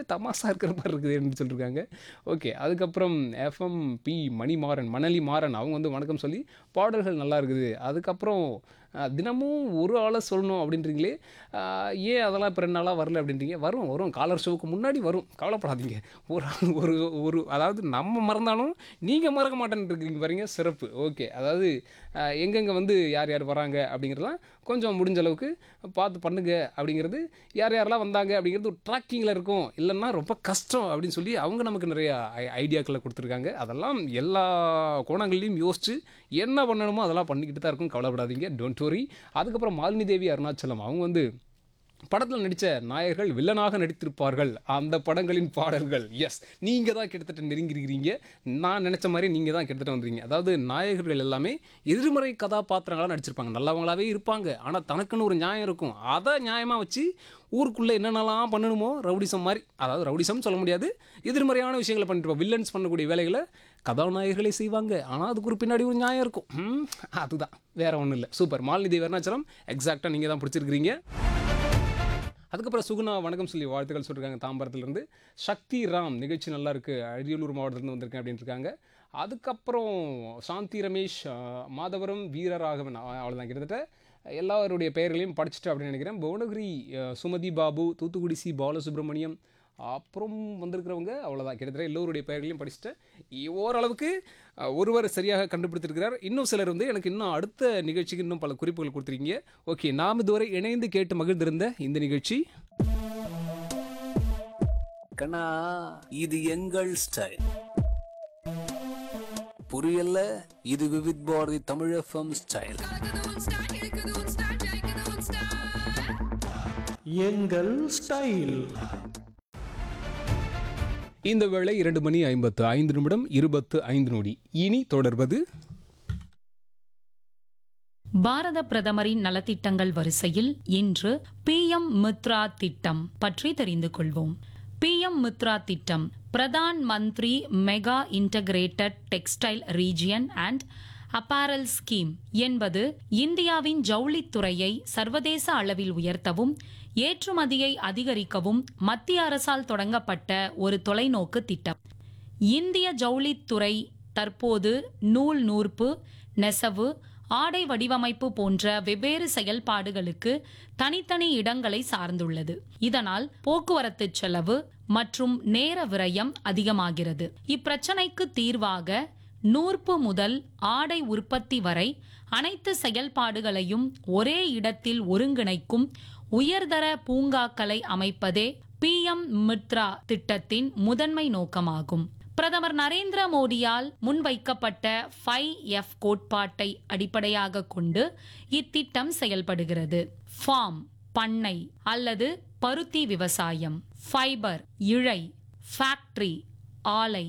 தமாசா இருக்கிற மாதிரி இருக்குதுன்னு சொல்லியிருக்காங்க ஓகே அதுக்கப்புறம் எஃப்எம் பி மணிமாறன் மணலி மாறன் அவங்க வந்து வணக்கம் சொல்லி பாடல்கள் நல்லா இருக்குது அதுக்கப்புறம் அஹ், தினமும் ஒரு ஆளை சொல்லணும் அப்படின்றீங்களே அஹ், ஏன் அதெல்லாம் இப்போ ரெண்டு நாளாக வரல அப்படின்றீங்க வரும் வரும் காலர் ஷோவுக்கு முன்னாடி வரும் கவலைப்படாதீங்க ஒரு ஆள் ஒரு ஒரு அதாவது நம்ம மறந்தாலும் நீங்கள் மறக்க மாட்டேன்னு இருக்கீங்க பாருங்க சிறப்பு ஓகே அதாவது அஹ், எங்கெங்கே வந்து யார் யார் வராங்க அப்படிங்கிறதெல்லாம் கொஞ்சம் முடிஞ்ச அளவுக்கு பார்த்து பண்ணுங்க அப்படிங்கிறது யார் யாரெல்லாம் வந்தாங்க அப்படிங்கிறது ஒரு ட்ராக்கிங்கில் இருக்கும் இல்லைன்னா ரொம்ப கஷ்டம் அப்படின்னு சொல்லி அவங்க நமக்கு நிறைய ஐ- ஐடியாக்களை கொடுத்துருக்காங்க அதெல்லாம் எல்லா கோணங்கள்லையும் யோசித்து என்ன பண்ணணுமோ அதெல்லாம் பண்ணிக்கிட்டு தான் இருக்கும் கவலைப்படாதீங்க டோன்ட் வரி அதுக்கப்புறம் மாலினி தேவி அருணாச்சலம் அவங்க வந்து படத்தில் நடித்த நாயகர்கள் வில்லனாக நடித்திருப்பார்கள் அந்த படங்களின் பாடல்கள் எஸ் நீங்கள் தான் கிட்டத்தட்ட நெருங்கிருக்கிறீங்க நான் நினச்ச மாதிரி நீங்கள் தான் கிட்டத்தட்ட வந்துருங்க அதாவது நாயகர்கள் எல்லாமே எதிர்மறை கதாபாத்திரங்களாக நடிச்சிருப்பாங்க நல்லவங்களாவே இருப்பாங்க ஆனால் தனக்குன்னு ஒரு நியாயம் இருக்கும் அதை நியாயமாக வச்சு ஊருக்குள்ளே என்னென்னலாம் பண்ணணுமோ ரவுடிசம் மாதிரி அதாவது ரவுடிசம் சொல்ல முடியாது எதிர்மறையான விஷயங்களை பண்ணிட்டு வில்லன்ஸ் பண்ணக்கூடிய வேலைகளை கதாநாயகர்களே செய்வாங்க ஆனால் அதுக்கு ஒரு பின்னாடி ஒரு நியாயம் இருக்கும் ம், அதுதான் வேற ஒன்றும் இல்லை சூப்பர் மாலினி தேவி அருணாச்சலம் எக்ஸாக்டாக நீங்கள் தான் பிடிச்சிருக்கிறீங்க அதுக்கப்புறம் சுகுணா வணக்கம் சொல்லி வாழ்த்துக்கள் சொல்லியிருக்காங்க தாம்பரத்துலேருந்து சக்தி ராம் நிகழ்ச்சி நல்லா இருக்கு அரியலூர் மாவட்டத்துலேருந்து வந்திருக்கேன் அப்படின்னு இருக்காங்க அதுக்கப்புறம் சாந்தி ரமேஷ் அஹ், மாதவரம் வீரராகவன் அஹ், அவ்வளவுதான் கிட்டத்தட்ட எல்லாருடைய பெயர்களையும் படிச்சுட்டு அப்படின்னு நினைக்கிறேன் புவனகிரி அஹ், சுமதி பாபு தூத்துக்குடி சி பாலசுப்ரமணியம் அப்புறம் வந்திருக்கிறவங்க அவ்வளோதான் கிட்டத்தட்ட எல்லோருடைய பெயர்களையும் படிச்சுட்டு இ- ஓரளவுக்கு அஹ், ஒருவர் சரியாக கண்டுபிடித்திருக்கிறார் இன்னும் சிலர் வந்து எனக்கு இன்னும் அடுத்த நிகழ்ச்சிக்கு இன்னும் பல குறிப்புகள் கொடுத்துருக்கீங்க ஓகே நாம் இதுவரை இணைந்து கேட்டு மகிழ்ந்திருந்த இந்த நிகழ்ச்சி கண்ணா இது எங்கள் ஸ்டைல் புரியல இது விவித் பாரதி தமிழ் எஃப்எம் ஸ்டைல் எங்கள் ஸ்டைல் இந்த வேளை இரண்டு மணி ஐம்பத்து ஐந்து நிமிடம் இருபத்து ஐந்து நொடி இனி தொடர்வது பாரத பிரதமரின் நலத்திட்டங்கள் வரிசையில் இன்று பிஎம் மித்ரா திட்டம் பற்றி தெரிந்து கொள்வோம் பிஎம் மித்ரா திட்டம் Pradhan Mantri mega integrated textile region and apparel scheme என்பது இந்தியாவின் ஜவுளித்துறையை சர்வதேச அளவில் உயர்த்தவும் ஏற்றுமதியை அதிகரிக்கவும் மத்திய அரசால் தொடங்கப்பட்ட ஒரு தொலைநோக்கு திட்டம் இந்திய ஜவுளித்துறை தற்போது நூல் நூற்பு நெசவு ஆடை வடிவமைப்பு போன்ற வெவ்வேறு செயல்பாடுகளுக்கு தனித்தனி இடங்களை சார்ந்துள்ளது இதனால் போக்குவரத்து செலவு மற்றும் நேர விரயம் அதிகமாகிறது இப்பிரச்சனைக்கு தீர்வாக நூற்பு முதல் ஆடை உற்பத்தி வரை அனைத்து செயல்பாடுகளையும் ஒரே இடத்தில் ஒருங்கிணைக்கும் உயர்தர பூங்காக்களை அமைப்பதே பிஎம் மித்ரா திட்டத்தின் முதன்மை நோக்கமாகும் பிரதமர் நரேந்திர மோடியால் முன்வைக்கப்பட்ட ஃபைவ் எஃப் கோட்பாட்டை அடிப்படையாக கொண்டு இத்திட்டம் செயல்படுகிறது ஃபார்ம் பண்ணை அல்லது பருத்தி விவசாயம் ஃபைபர் இழை ஃபேக்டரி ஆலை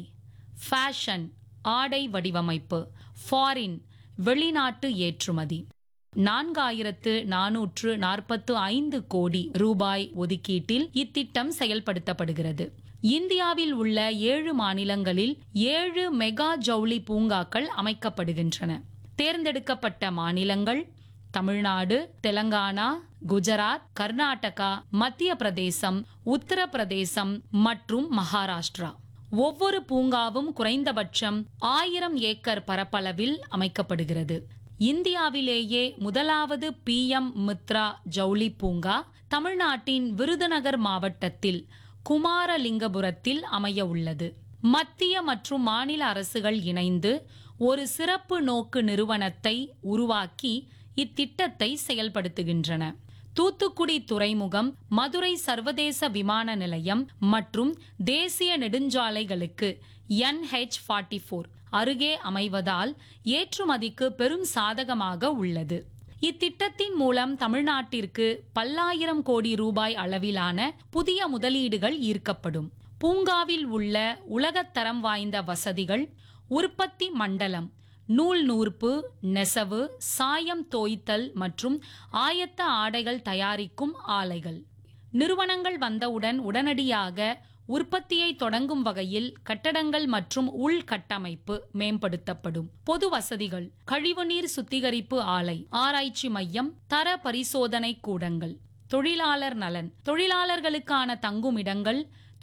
ஃபேஷன் ஆடை வடிவமைப்பு ஃபாரின் வெளிநாட்டு ஏற்றுமதி நான்காயிரத்து நானூற்று நாற்பத்து ஐந்து கோடி ரூபாய் ஒதுக்கீட்டில் இத்திட்டம் செயல்படுத்தப்படுகிறது இந்தியாவில் உள்ள ஏழு மாநிலங்களில் ஏழு மெகா ஜவுளி பூங்காக்கள் அமைக்கப்படுகின்றன தேர்ந்தெடுக்கப்பட்ட மாநிலங்கள் தமிழ்நாடு தெலங்கானா குஜராத் கர்நாடகா மத்திய பிரதேசம் உத்தரப்பிரதேசம் மற்றும் மகாராஷ்டிரா ஒவ்வொரு பூங்காவும் குறைந்தபட்சம் ஆயிரம் ஏக்கர் பரப்பளவில் அமைக்கப்படுகிறது இந்தியாவிலேயே முதலாவது பிஎம் மித்ரா ஜவுளி பூங்கா தமிழ்நாட்டின் விருதுநகர் மாவட்டத்தில் குமாரலிங்கபுரத்தில் அமைய உள்ளது மத்திய மற்றும் மாநில அரசுகள் இணைந்து ஒரு சிறப்பு நோக்கு நிறுவனத்தை உருவாக்கி இத்திட்டத்தை செயல்படுத்துகின்றன தூத்துக்குடி துறைமுகம் மதுரை சர்வதேச விமான நிலையம் மற்றும் தேசிய நெடுஞ்சாலைகளுக்கு NH ஃபார்ட்டி ஃபோர் அருகே அமைவதால் ஏற்றுமதிக்கு பெரும் சாதகமாக உள்ளது இத்திட்டத்தின் மூலம் தமிழ்நாட்டிற்கு பல்லாயிரம் கோடி ரூபாய் அளவிலான புதிய முதலீடுகள் ஈர்க்கப்படும் பூங்காவில் உள்ள உலகத்தரம் வாய்ந்த வசதிகள் உற்பத்தி மண்டலம் நூல் நூற்பு நெசவு சாயம் தோய்த்தல் மற்றும் ஆயத்த ஆடைகள் தயாரிக்கும் ஆலைகள் நிறுவனங்கள் வந்தவுடன் உடனடியாக உற்பத்தியை தொடங்கும் வகையில் கட்டடங்கள் மற்றும் உள்கட்டமைப்பு மேம்படுத்தப்படும் பொது வசதிகள் கழிவுநீர் சுத்திகரிப்பு ஆலை ஆராய்ச்சி மையம் தர பரிசோதனை கூடங்கள் தொழிலாளர் நலன் தொழிலாளர்களுக்கான தங்குமிடங்கள்